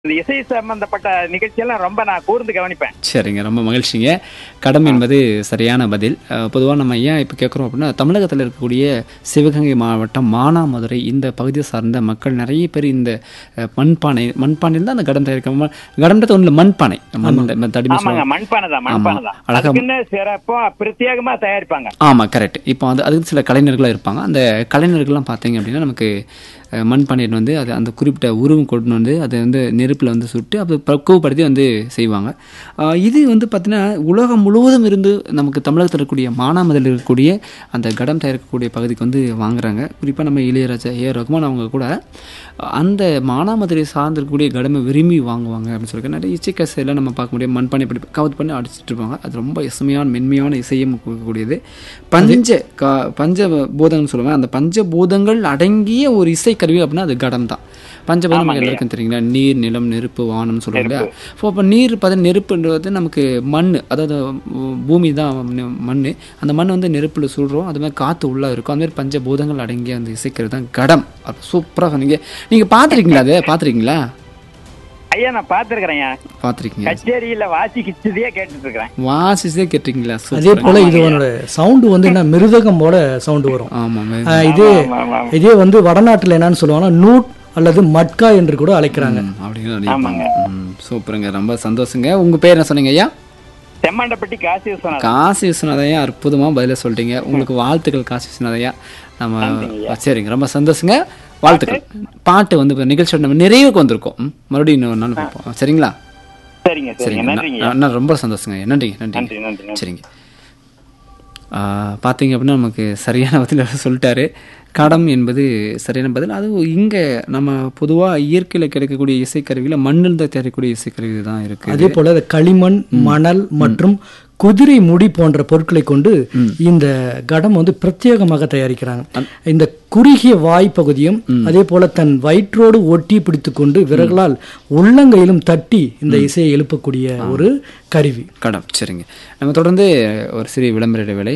இந்த இசை சம்பந்தப்பட்ட நிகழ்ச்சியெல்லாம் ரொம்ப நான் கூர்ந்து கவனிப்பேன் சரிங்க ரொம்ப மகிழ்ச்சிங்க கடம் என்பது சரியான பதில் பொதுவாக நம்ம ஏன் இப்போ கேட்குறோம் அப்படின்னா தமிழகத்தில் இருக்கக்கூடிய சிவகங்கை மாவட்டம் மானாமதுரை இந்த பகுதியை சார்ந்த மக்கள் நிறைய பேர் இந்த அஹ், மண்பானை மண்பானையில் தான் அந்த கடம் தயாரிக்க கடம்ன்றது ஒன்றும் மண்பானை மண் தடிமை ஆமாங்க மண்பானை தான் மண்பானை தான் அழகா- அதுக்குன்னு சிறப்பா பிரத்யேகமா தயாரிப்பாங்க ஆமாம் கரெக்ட் இப்போ வந்து அதுக்கு சில கலைஞர்களாக இருப்பாங்க அந்த கலைஞர்கள்லாம் பார்த்தீங்க அப்படின்னா நமக்கு அஹ், மண்பானையில் வந்து அது அந்த குறிப்பிட்ட உருவம் கொண்டு வந்து அதை வந்து நெருப்பில் வந்து சுட்டு அதை பக்குவப்படுத்தி வந்து செய்வாங்க அஹ், இது வந்து பார்த்தீங்கன்னா உலகம் முழுவதும் இருந்து நமக்கு தமிழகத்தில் இருக்கக்கூடிய மானாமதில் இருக்கக்கூடிய அந்த கடம் தயாரிக்கக்கூடிய பகுதிக்கு வந்து வாங்குறாங்க குறிப்பாக நம்ம இளையராஜா ஏ ரகுமான் அவங்க கூட அந்த மானாமதுரை சார்ந்திருக்கக்கூடிய கடமை விரும்பி வாங்குவாங்க அப்படின்னு சொல்லி நிறைய இசை கசையெல்லாம் நம்ம பார்க்க முடியும் மண்பானை படி கவுத் பண்ணி அடிச்சிட்டு இருப்பாங்க அது ரொம்ப இசைமையான மென்மையான இசையும் கொடுக்கக்கூடியது பஞ்ச கா பஞ்ச பூதங்கள்னு சொல்லுவாங்க அந்த பஞ்சபூதங்கள் அடங்கிய ஒரு இசை கருவி அப்படின்னா அது கடம் தான் பஞ்சபூதம் நமக்கு எல்லாருக்கும் தெரியுங்களா நீர் நிலம் நெருப்பு வானம்னு சொல்லுவாங்க இல்லையா ஸோ அப்போ நீர் பார்த்து நெருப்புன்றது நமக்கு மண் அதாவது உ- பூமி தான் மண் அந்த மண் வந்து நெருப்பில் சுடுறோம் அது மாதிரி காற்று உள்ளே இருக்கும் அது மாதிரி பஞ்சபூதங்கள் அடங்கிய அந்த இசைக்கிறது தான் கடம் அது சூப்பராக சொன்னீங்க நீங்கள் பார்த்துருக்கீங்களா அதை பார்த்துருக்கீங்களா ஐயா நான் பாத்துருக்கிறேன் பார்த்துருக்கீங்க கச்சேரியில வாசி கிச்சதையே கேட்டுட்டு இருக்கிறேன் வாசிச்சே கேட்டிருக்கீங்களா அதே போல இது உன்னோட சவுண்டு வந்து என்ன மிருதகமோட சவுண்டு வரும் ஆமாம் ஆஹ் இதே ஆமா, ஆமா, ஆமா. இதே வந்து வடநாட்டுல என்னன்னு சொல்லுவாங்கன்னா நூட் அல்லது மட்கா என்று கூட அழைக்கிறாங்க அப்படின்னு நினைப்பாங்க ம், சூப்பருங்க ரொம்ப சந்தோஷங்க உங்க பேர் என்ன சொன்னீங்க ஐயா செம்மண்டப்பட்டி காசி விஸ்வநாதன் காசி விஸ்வநாதையா அற்புதமா பதில சொல்லிட்டீங்க உங்களுக்கு வாழ்த்துக்கள் காசி விஸ்வநாதையா நம்ம சரிங்க ரொம்ப சந்தோஷங்க வாழ்த்துக்கள் பாட்டு வந்து இப்ப நிகழ்ச்சியோட நம்ம நிறைவுக்கு வந்திருக்கோம் ம், மறுபடியும் இன்னொரு நாள் பார்ப்போம் சரிங்களா சரிங்க சரிங்க சரிங்க நன்றிங்க நான் நான் ரொம்ப சந்தோஷங்க நன்றிங்க நன்றி நன்றிங்க நன்றி நன்றி சரிங்க ஆ, பார்த்தீங்க அப்படின்னா நமக்கு சரியான பதில் சொல்லட்டாரு கடம் என்பது சரியான பதில் அதுவும் இங்கே நம்ம பொதுவாக இயற்கையில் கிடைக்கக்கூடிய இசைக்கருவியில் மண்ணில் தான் தயாரிக்கக்கூடிய இசைக்கருவி தான் இருக்குது அதே போல இந்த களிமண் மணல் மற்றும் குதிரை முடி போன்ற பொருட்களை கொண்டு இந்த கடம் வந்து பிரத்யேகமாக தயாரிக்கிறாங்க இந்த குறுகிய வாய் பகுதியும் அதே போல தன் வயிற்றோடு ஒட்டி பிடித்துக்கொண்டு விரல்களால் உள்ளங்கையிலும் தட்டி இந்த இசையை எழுப்பக்கூடிய ஒரு கருவி கடம் சரிங்க நம்ம தொடர்ந்து ஒரு சிறிய விளம்பர இடைவேளை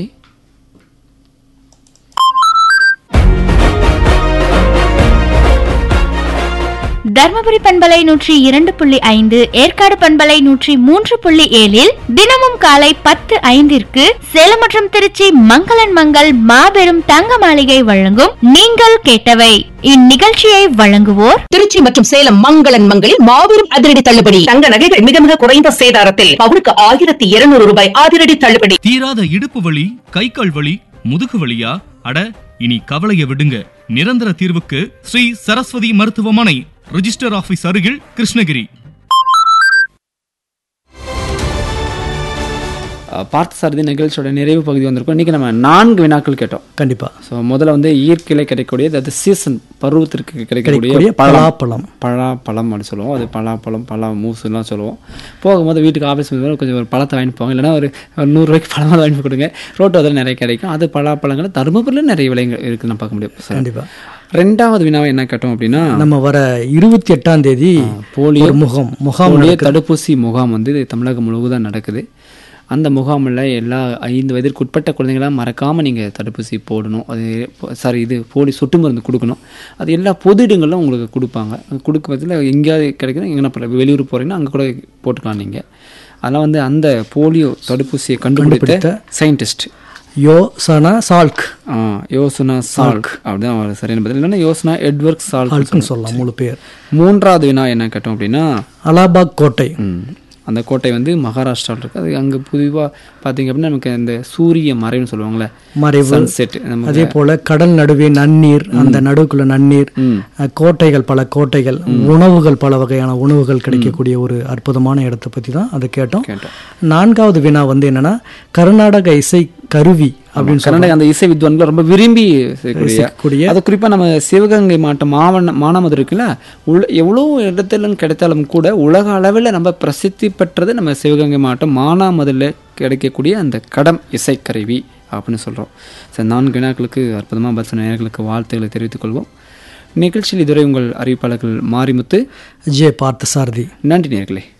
தர்மபுரி பண்பலை நூற்றி இரண்டு புள்ளி ஐந்து ஏற்காடு பண்பலை நூற்றி மூன்று புள்ளி ஏழில் தினமும் காலை பத்து ஐந்திற்கு சேலம் மற்றும் திருச்சி மங்களன் மங்கள் மாபெரும் தங்க மாளிகை வழங்கும் நீங்கள் கேட்டவை இந்நிகழ்ச்சியை வழங்குவோர் திருச்சி மற்றும் சேலம் மங்களன் மங்களில் மாபெரும் அதிரடி தள்ளுபடி தங்க நகைகள் மிக மிக குறைந்த சேதாரத்தில் பவுனுக்கு ஆயிரத்தி இருநூறு ரூபாய் அதிரடி தள்ளுபடி தீராத இடுப்பு வலி கை கால் வலி முதுகு வலியா அட இனி கவலைய விடுங்க நிரந்தர தீர்வுக்கு ஸ்ரீ சரஸ்வதி மருத்துவமனை ரிஜிஸ்டர் ஆபீஸ் அருகில் கிருஷ்ணகிரி அஹ், பார்த்த சாரதி நிகழ்ச்சியோட நிறைவு பகுதி வந்திருக்கோம் இன்றைக்கி நம்ம நான்கு வினாக்கள் கேட்டோம் கண்டிப்பா ஸோ முதல்ல வந்து இயற்கையில் கிடைக்கக்கூடிய அது சீசன் பருவத்திற்கு கிடைக்கக்கூடிய கிடைக்கக்கூடிய பழம் பலாப்பழம் பழாப்பழம் அப்படி சொல்லுவோம் அது பலாப்பழம் பழா மூசுலாம் சொல்லுவோம் போகும்போது வீட்டுக்கு ஆஃபீஸ் போகும்போது கொஞ்சம் ஒரு பழத்தை வாங்கிட்டு போவாங்க இல்லைன்னா ஒரு ஒரு நூறுரூவாய்க்கு பழமாக வாங்கி கொடுங்க ரோட்டு அதில் நிறைய கிடைக்கும் அது பலாப்பழங்கள் தருமபுரியில் நிறைய விலைங்க இருக்குன்னு நான் பார்க்க முடியும் சார் கண்டிப்பா ரெண்டாவது வினாவை என்ன கேட்டோம் அப்படின்னா நம்ம வர இருபத்தி எட்டாம் தேதி போலியோ ஒரு முகாம் முகாம் போலியோ தடுப்பூசி முகாம் வந்து இது தமிழகம் முழுவதும் நடக்குது அந்த முகாமில் எல்லா ஐந்து வயதிற்கு உட்பட்ட குழந்தைங்களாம் மறக்காமல் நீங்கள் தடுப்பூசி போடணும் அது சாரி இது போலி சொட்டு மருந்து கொடுக்கணும் அது எல்லா பொது இடங்களிலும் உங்களுக்கு கொடுப்பாங்க கொடுக்கறதுல எங்கேயாவது கிடைக்குது எங்கன்னா போகிற வெளியூர் போகிறீங்கன்னா அங்கே கூட போட்டுக்கலாம் நீங்கள் அதெல்லாம் வந்து அந்த போலியோ தடுப்பூசியை கண்டுபிடித்த scientist Jonas Salk Jonas Salk அப்படிதான் அவர் சரியான பதில் இல்லைன்னா யோசனா எட்வர்க் சால்க் சால்க்னு சொல்லலாம் முழு பேர் மூன்றாவது வினா என்ன கேட்டோம் அப்படின்னா அலாபாக் கோட்டை ம். அந்த கோட்டை வந்து மகாராஷ்டிராவில் இருக்குது அது அங்கே பொதுவாக பார்த்தீங்க அப்படின்னா நமக்கு அந்த சூரிய மறைவுன்னு சொல்லுவாங்கள்ல மறைவு சன்செட் நம்ம அதே போல கடல் நடுவே நன்னீர் அந்த நடுவுக்குள்ள நன்னீர் ம். அஹ், கோட்டைகள் பல கோட்டைகள் உணவுகள் பல வகையான உணவுகள் கிடைக்கக்கூடிய ஒரு அற்புதமான இடத்தை பத்தி தான் அதை கேட்டோம் கேட்டோம் நான்காவது வினா வந்து என்னன்னா கர்நாடக இசை கருவி அப்படின்னு சொல்லி கர்நாடக அந்த இசை வித்வான்கள் ரொம்ப விரும்பி செய்யக்கூடிய செய்யக்கூடிய அது குறிப்பாக நம்ம சிவகங்கை மாவட்டம் மாவன மானாமதுரை இருக்குல்ல உள்ள எவ்வளோ இடத்துல கிடைத்தாலும் கூட உலக அளவில் நம்ம பிரசித்தி பெற்றது நம்ம சிவகங்கை மாவட்டம் மானாமதுரில் கிடைக்கக்கூடிய அந்த கடம் இசைக்கருவி அப்படின்னு சொல்கிறோம் சரி நான்கு வினாக்களுக்கு அற்புதமாக பதில் சொன்ன நேயர்களுக்கு வாழ்த்துக்களை தெரிவித்துக் கொள்வோம் நிகழ்ச்சியில் இதுவரை உங்கள் அறிவிப்பாளர்கள் மாரிமுத்து ஜே பார்த்த சாரதி நன்றி நேர்களே